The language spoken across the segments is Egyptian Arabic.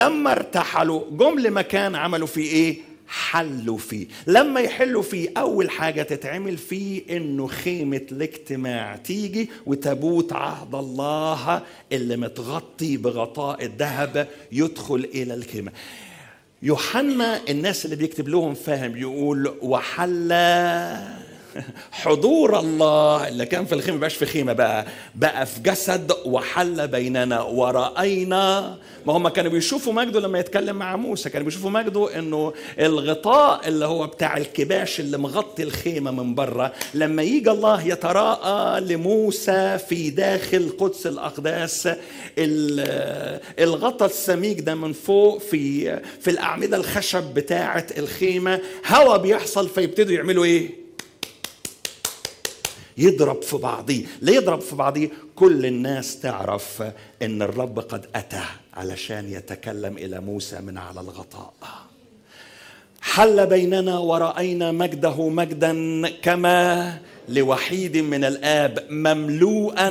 لما ارتحلوا جم لمكان عملوا فيه ايه حلوا فيه لما يحلوا فيه اول حاجه تتعمل فيه انه خيمه الاجتماع تيجي وتابوت عهد الله اللي متغطي بغطاء الذهب يدخل الى الخيمه يوحنا الناس اللي بيكتب لهم فاهم يقول وحل حضور الله اللي كان في الخيمه بقاش في خيمه بقى بقى في جسد وحل بيننا وراينا ما هم كانوا بيشوفوا مجده لما يتكلم مع موسى كانوا بيشوفوا مجده انه الغطاء اللي هو بتاع الكباش اللي مغطي الخيمه من بره لما يجي الله يتراءى لموسى في داخل قدس الاقداس الغطاء السميك ده من فوق في في الاعمده الخشب بتاعه الخيمه هوا بيحصل فيبتدوا يعملوا ايه يضرب في بعضيه ليه يضرب في بعضيه كل الناس تعرف ان الرب قد اتى علشان يتكلم الى موسى من على الغطاء حل بيننا ورأينا مجده مجدا كما لوحيد من الآب مملوءا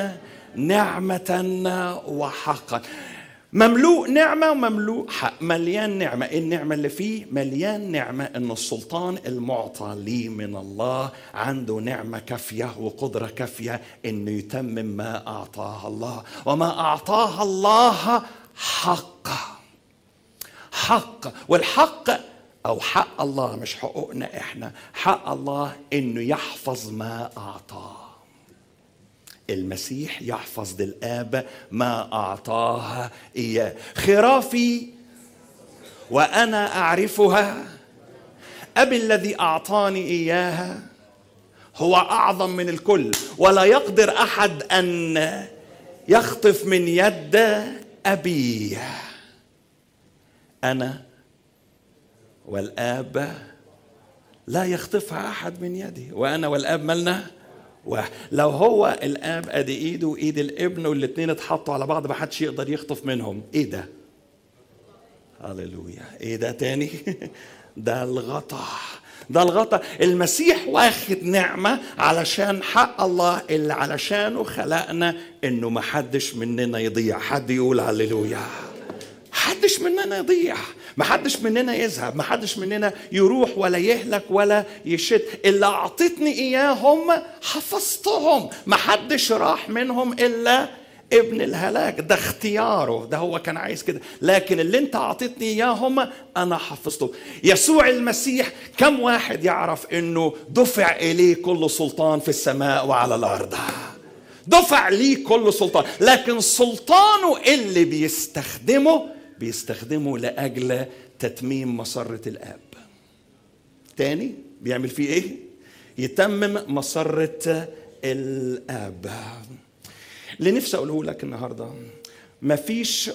نعمة وحقا مملوء نعمة ومملوء حق مليان نعمة إيه النعمة اللي فيه مليان نعمة إن السلطان المعطى لي من الله عنده نعمة كافية وقدرة كافية إنه يتمم ما أعطاه الله وما أعطاه الله حق حق والحق أو حق الله مش حقوقنا إحنا حق الله إنه يحفظ ما أعطاه المسيح يحفظ للآب ما أعطاه إياه خرافي وأنا أعرفها أبي الذي أعطاني إياها هو أعظم من الكل ولا يقدر أحد أن يخطف من يد أبي أنا والآب لا يخطفها أحد من يدي وأنا والآب ملنا واحد لو هو الاب ادي ايده وايد الابن والاثنين اتحطوا على بعض ما حدش يقدر يخطف منهم ايه ده هللويا ايه ده تاني ده الغطا ده الغطا المسيح واخد نعمة علشان حق الله اللي علشانه خلقنا انه ما حدش مننا يضيع حد يقول هللويا حدش مننا يضيع ما حدش مننا يذهب ما حدش مننا يروح ولا يهلك ولا يشد اللي اعطتني اياهم حفظتهم ما حدش راح منهم الا ابن الهلاك ده اختياره ده هو كان عايز كده لكن اللي انت اعطيتني اياهم انا حفظتهم يسوع المسيح كم واحد يعرف انه دفع اليه كل سلطان في السماء وعلى الارض دفع ليه كل سلطان لكن سلطانه اللي بيستخدمه بيستخدمه لاجل تتميم مسره الاب تاني بيعمل فيه ايه يتمم مسره الاب اللي نفسي اقوله لك النهارده مفيش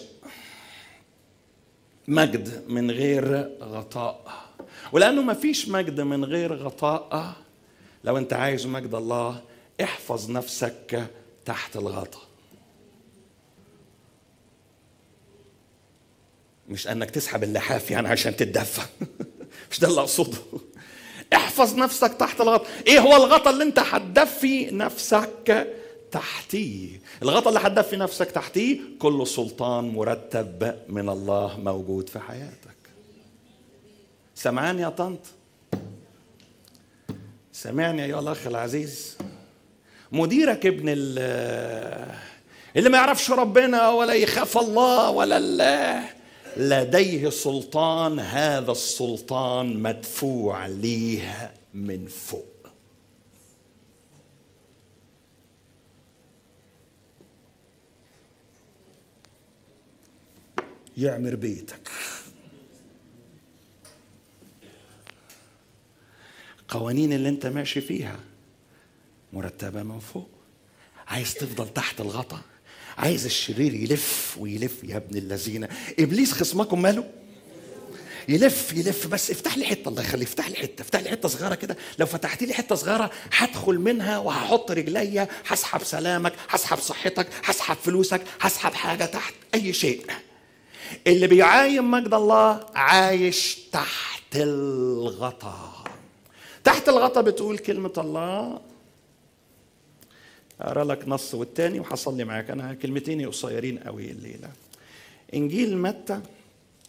مجد من غير غطاء ولانه مفيش مجد من غير غطاء لو انت عايز مجد الله احفظ نفسك تحت الغطاء مش انك تسحب اللحاف يعني عشان تتدفى مش ده اللي اقصده احفظ نفسك تحت الغطاء ايه هو الغطاء اللي انت هتدفي نفسك تحتيه الغطاء اللي هتدفي نفسك تحتيه كل سلطان مرتب من الله موجود في حياتك سمعان يا طنط سمعني ايها الاخ العزيز مديرك ابن اللي ما يعرفش ربنا ولا يخاف الله ولا الله لديه سلطان هذا السلطان مدفوع ليه من فوق يعمر بيتك قوانين اللي انت ماشي فيها مرتبة من فوق عايز تفضل تحت الغطا عايز الشرير يلف ويلف يا ابن الذين ابليس خصمكم ماله يلف يلف بس افتح لي حته الله يخليه افتح لي حته افتح لي حته صغيره كده لو فتحت لي حته صغيره هدخل منها وهحط رجليا هسحب سلامك هسحب صحتك هسحب فلوسك هسحب حاجه تحت اي شيء اللي بيعاين مجد الله عايش تحت الغطا تحت الغطا بتقول كلمة الله أقرأ لك نص والتاني وحصل لي معاك أنا كلمتين قصيرين قوي الليلة إنجيل متى